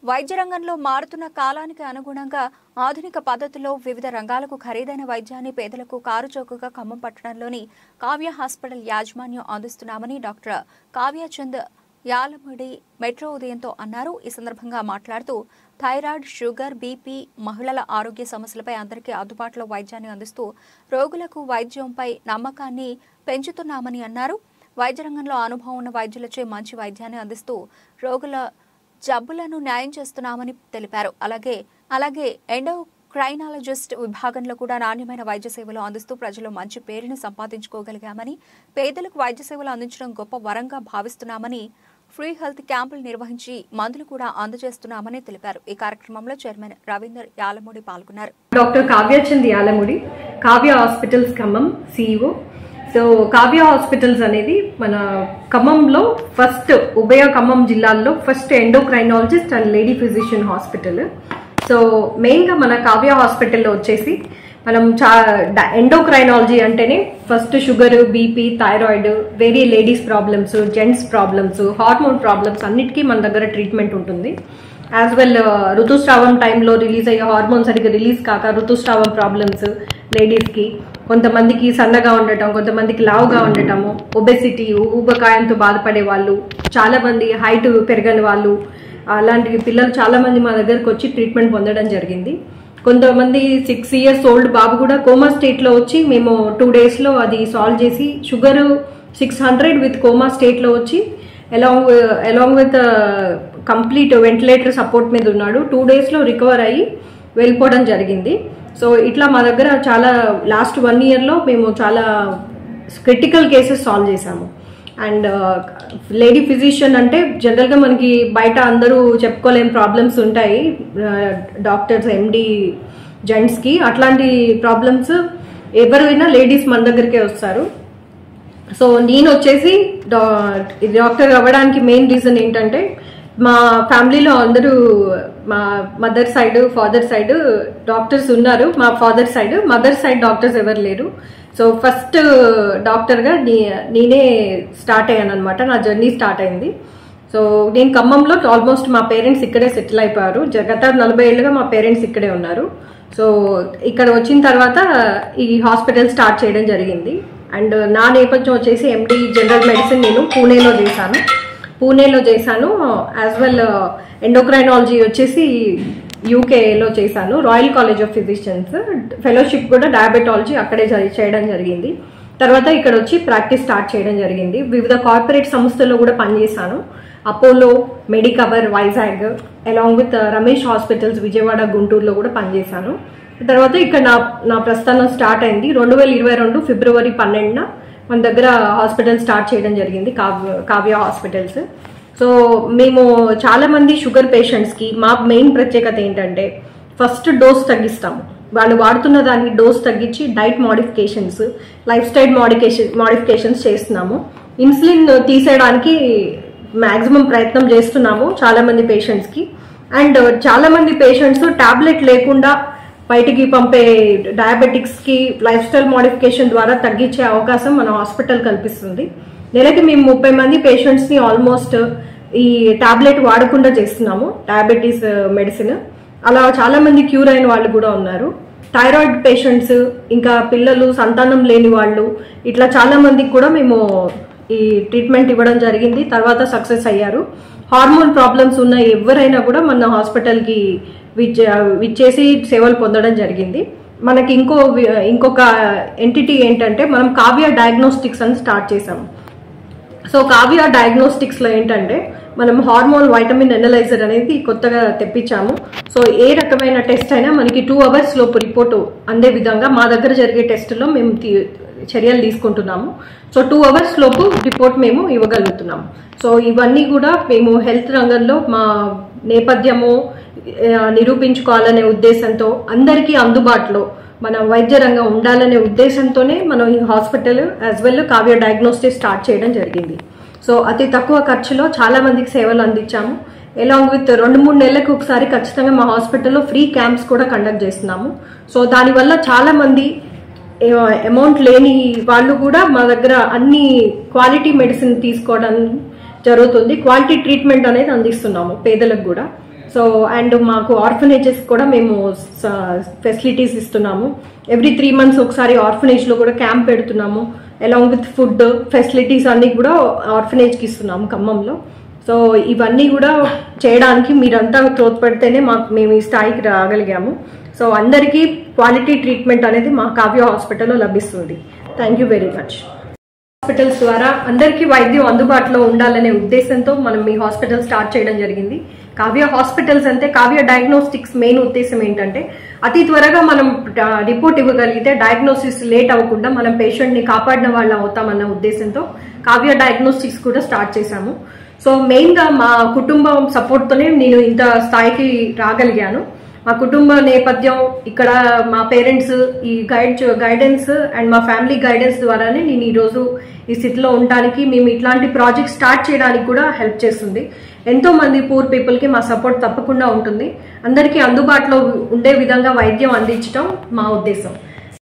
వైద్య రంగంలో మారుతున్న కాలానికి అనుగుణంగా ఆధునిక పద్ధతుల్లో వివిధ రంగాలకు ఖరీదైన వైద్యాన్ని పేదలకు కారుచౌకగా ఖమ్మం పట్టణంలోని కావ్య హాస్పిటల్ యాజమాన్యం అందిస్తున్నామని డాక్టర్ కావ్యచంద్ యాలముడి మెట్రో ఉదయంతో అన్నారు ఈ సందర్భంగా మాట్లాడుతూ థైరాయిడ్ షుగర్ బీపీ మహిళల ఆరోగ్య సమస్యలపై అందరికీ అందుబాటులో వైద్యాన్ని అందిస్తూ రోగులకు వైద్యంపై నమ్మకాన్ని పెంచుతున్నామని అన్నారు వైద్య రంగంలో అనుభవం ఉన్న వైద్యులచే మంచి వైద్యాన్ని అందిస్తూ రోగుల జబ్బులను న్యాయం చేస్తున్నామని తెలిపారు అలాగే అలాగే ఎండోక్రైనాలజిస్ట్ విభాగంలో కూడా నాణ్యమైన వైద్య సేవలు అందిస్తూ ప్రజలు మంచి పేరును సంపాదించుకోగలిగామని పేదలకు వైద్య సేవలు అందించడం గొప్ప వరంగా భావిస్తున్నామని ఫ్రీ హెల్త్ క్యాంపులు నిర్వహించి మందులు కూడా అందజేస్తున్నామని తెలిపారు ఈ కార్యక్రమంలో చైర్మన్ రవీందర్ యాలమూడి పాల్గొన్నారు doctor Kavyachand Yalamudi Kavya hospitals Khammam CEO so Kavya hospitals అనేది మన ఖమ్మంలో ఫస్ట్ ఉభయ ఖమ్మం జిల్లాల్లో first endocrinologist and lady physician hospital so మెయిన్గా మన కావ్య హాస్పిటల్లో వచ్చేసి మనం చా ఎండోక్రైనాలజీ అంటేనే ఫస్ట్ షుగర్ బీపీ థైరాయిడ్ వేరే ladies problems gents problems hormone problems అన్నిటికీ మన దగ్గర ట్రీట్మెంట్ ఉంటుంది యాజ్ వెల్ ఋతుస్రావం టైంలో రిలీజ్ అయ్యే హార్మోన్ సరిగ్గా రిలీజ్ కాక ఋతుస్రావం ప్రాబ్లమ్స్ లేడీస్కి కొంతమందికి సన్నగా ఉండటం కొంతమందికి లావుగా ఉండటము ఒబెసిటీ ఊబకాయంతో బాధపడే వాళ్ళు చాలా మంది హైట్ పెరగని వాళ్ళు అలాంటి పిల్లలు చాలా మంది మా దగ్గరకు వచ్చి ట్రీట్మెంట్ పొందడం జరిగింది కొంతమంది సిక్స్ ఇయర్స్ ఓల్డ్ బాబు కూడా కోమా స్టేట్లో వచ్చి మేము టూ డేస్లో అది సాల్వ్ చేసి sugar six hundred with coma స్టేట్లో వచ్చి along along with complete ventilator support మీద ఉన్నాడు టూ డేస్లో రికవర్ అయ్యి వెళ్ళిపోవడం జరిగింది సో ఇట్లా మా దగ్గర చాలా లాస్ట్ వన్ ఇయర్లో మేము చాలా క్రిటికల్ కేసెస్ సాల్వ్ చేశాము అండ్ లేడీ ఫిజిషియన్ అంటే జనరల్గా మనకి బయట అందరూ చెప్పుకోలేని ప్రాబ్లమ్స్ ఉంటాయి డాక్టర్స్ ఎండి జెంట్స్కి అట్లాంటి ప్రాబ్లమ్స్ ఎవరైనా లేడీస్ మన దగ్గరికే వస్తారు సో నేను వచ్చేసి డాక్టర్ అవ్వడానికి మెయిన్ రీజన్ ఏంటంటే మా ఫ్యామిలీలో అందరూ మా mother side father side doctors ఉన్నారు మా father side mother side doctors ఎవరు లేరు సో ఫస్ట్ డాక్టర్గా నీ నేనే స్టార్ట్ అయ్యాను అనమాట నా జర్నీ స్టార్ట్ అయింది సో నేను ఖమ్మంలో ఆల్మోస్ట్ మా పేరెంట్స్ ఇక్కడే సెటిల్ అయిపోయారు గత నలభై ఏళ్ళుగా మా పేరెంట్స్ ఇక్కడే ఉన్నారు సో ఇక్కడ వచ్చిన తర్వాత ఈ హాస్పిటల్ స్టార్ట్ చేయడం జరిగింది అండ్ నా నేపథ్యం వచ్చేసి ఎండి జనరల్ మెడిసిన్ నేను పూణేలో చేశాను పూణేలో చేశాను యాజ్ వెల్ ఎండోక్రైనాలజీ వచ్చేసి యూకేలో చేశాను Royal College of Physicians fellowship కూడా డయాబెటాలజీ అక్కడే చేయడం జరిగింది తర్వాత ఇక్కడ వచ్చి ప్రాక్టీస్ స్టార్ట్ చేయడం జరిగింది వివిధ కార్పొరేట్ సంస్థల్లో కూడా పనిచేశాను Apollo Medicover Vizag along with Ramesh hospitals Vijayawada గుంటూరులో కూడా పనిచేశాను తర్వాత ఇక్కడ నా నా ప్రస్థానం స్టార్ట్ అయింది రెండు వేల ఇరవై రెండు ఫిబ్రవరి పన్నెండున మన దగ్గర హాస్పిటల్ స్టార్ట్ చేయడం జరిగింది కావ్య కావ్య హాస్పిటల్స్ సో మేము చాలా మంది షుగర్ పేషెంట్స్కి మా మెయిన్ ప్రత్యేకత ఏంటంటే ఫస్ట్ డోస్ తగ్గిస్తాము వాళ్ళు వాడుతున్న దానికి డోస్ తగ్గించి diet modifications lifestyle modification modifications చేస్తున్నాము ఇన్సులిన్ తీసేయడానికి మ్యాక్సిమం ప్రయత్నం చేస్తున్నాము చాలా మంది పేషెంట్స్కి అండ్ చాలా మంది పేషెంట్స్ టాబ్లెట్ లేకుండా బయటికి పంపే డయాబెటిక్స్కి లైఫ్ స్టైల్ మాడిఫికేషన్ ద్వారా తగ్గించే అవకాశం మన హాస్పిటల్ కల్పిస్తుంది నెలకి మేము ముప్పై మంది పేషెంట్స్ని ఆల్మోస్ట్ ఈ టాబ్లెట్ వాడకుండా చేస్తున్నాము డయాబెటీస్ మెడిసిన్ అలా చాలా మంది క్యూర్ అయిన వాళ్ళు కూడా ఉన్నారు థైరాయిడ్ పేషెంట్స్ ఇంకా పిల్లలు సంతానం లేని వాళ్ళు ఇట్లా చాలా మందికి కూడా మేము ఈ ట్రీట్మెంట్ ఇవ్వడం జరిగింది తర్వాత సక్సెస్ అయ్యారు హార్మోన్ ప్రాబ్లమ్స్ ఉన్న ఎవరైనా కూడా మన హాస్పిటల్కి విచ్ విచ్చేసి సేవలు పొందడం జరిగింది మనకి ఇంకో ఇంకొక ఎంటిటీ ఏంటంటే మనం కావ్య డయాగ్నోస్టిక్స్ అని స్టార్ట్ చేసాము సో కావ్య డయాగ్నోస్టిక్స్లో ఏంటంటే మనం హార్మోన్ వైటమిన్ ఎనలైజర్ అనేది కొత్తగా తెప్పించాము సో ఏ రకమైన టెస్ట్ అయినా మనకి టూ అవర్స్ లోపు రిపోర్ట్ అందే విధంగా మా దగ్గర జరిగే టెస్టులో మేము చర్యలు తీసుకుంటున్నాము సో టూ అవర్స్ లోపు రిపోర్ట్ మేము ఇవ్వగలుగుతున్నాము సో ఇవన్నీ కూడా మేము హెల్త్ రంగంలో మా నేపథ్యము నిరూపించుకోవాలనే ఉద్దేశంతో అందరికీ అందుబాటులో మన వైద్య రంగం ఉండాలనే ఉద్దేశంతోనే మనం ఈ hospital as well Kavya diagnostic start చేయడం జరిగింది సో అతి తక్కువ ఖర్చులో చాలా మందికి సేవలు అందించాము అలాంగ్ విత్ రెండు మూడు నెలలకు ఒకసారి ఖచ్చితంగా మా హాస్పిటల్లో ఫ్రీ క్యాంప్స్ కూడా కండక్ట్ చేస్తున్నాము సో దానివల్ల చాలా మంది అమౌంట్ లేని వాళ్ళు కూడా మా దగ్గర అన్ని క్వాలిటీ మెడిసిన్ తీసుకోవడం జరుగుతుంది క్వాలిటీ ట్రీట్మెంట్ అనేది అందిస్తున్నాము పేదలకు కూడా సో అండ్ మాకు ఆర్ఫనేజెస్ కూడా మేము ఫెసిలిటీస్ ఇస్తున్నాము ఎవ్రీ త్రీ మంత్స్ ఒకసారి ఆర్ఫనేజ్ లో కూడా క్యాంప్ పెడుతున్నాము అలాంగ్ విత్ ఫుడ్ ఫెసిలిటీస్ అన్ని కూడా ఆర్ఫనేజ్కి ఇస్తున్నాము ఖమ్మంలో సో ఇవన్నీ కూడా చేయడానికి మీరంతా తోడ్పడితేనే మాకు మేము ఈ స్థాయికి రాగలిగాము సో అందరికీ క్వాలిటీ ట్రీట్మెంట్ అనేది మా కావ్య హాస్పిటల్లో లభిస్తుంది thank you very much hospitals ద్వారా అందరికీ వైద్యం అందుబాటులో ఉండాలనే ఉద్దేశంతో మనం ఈ హాస్పిటల్ స్టార్ట్ చేయడం జరిగింది కావ్య హాస్పిటల్స్ అంటే కావ్య డయాగ్నోస్టిక్స్ మెయిన్ ఉద్దేశం ఏంటంటే అతి త్వరగా మనం రిపోర్ట్ ఇవ్వగలిగితే డయాగ్నోసిస్ లేట్ అవ్వకుండా మనం పేషెంట్ ని కాపాడిన వాళ్ళం అవుతామన్న ఉద్దేశంతో కావ్య డయాగ్నోస్టిక్స్ కూడా స్టార్ట్ చేశాము సో మెయిన్ గా మా కుటుంబం సపోర్ట్ తోనే నేను ఇంత స్థాయికి రాగలిగాను మా కుటుంబ నేపథ్యం ఇక్కడ మా పేరెంట్స్ ఈ గైడ్ గైడెన్స్ అండ్ మా ఫ్యామిలీ గైడెన్స్ ద్వారానే నేను ఈరోజు ఈ స్థితిలో ఉండడానికి మేము ఇట్లాంటి ప్రాజెక్ట్ స్టార్ట్ చేయడానికి కూడా హెల్ప్ చేస్తుంది ఎంతో మంది పూర్ పీపుల్ కి మా సపోర్ట్ తప్పకుండా ఉంటుంది అందరికీ అందుబాటులో ఉండే విధంగా వైద్యం అందించడం మా ఉద్దేశం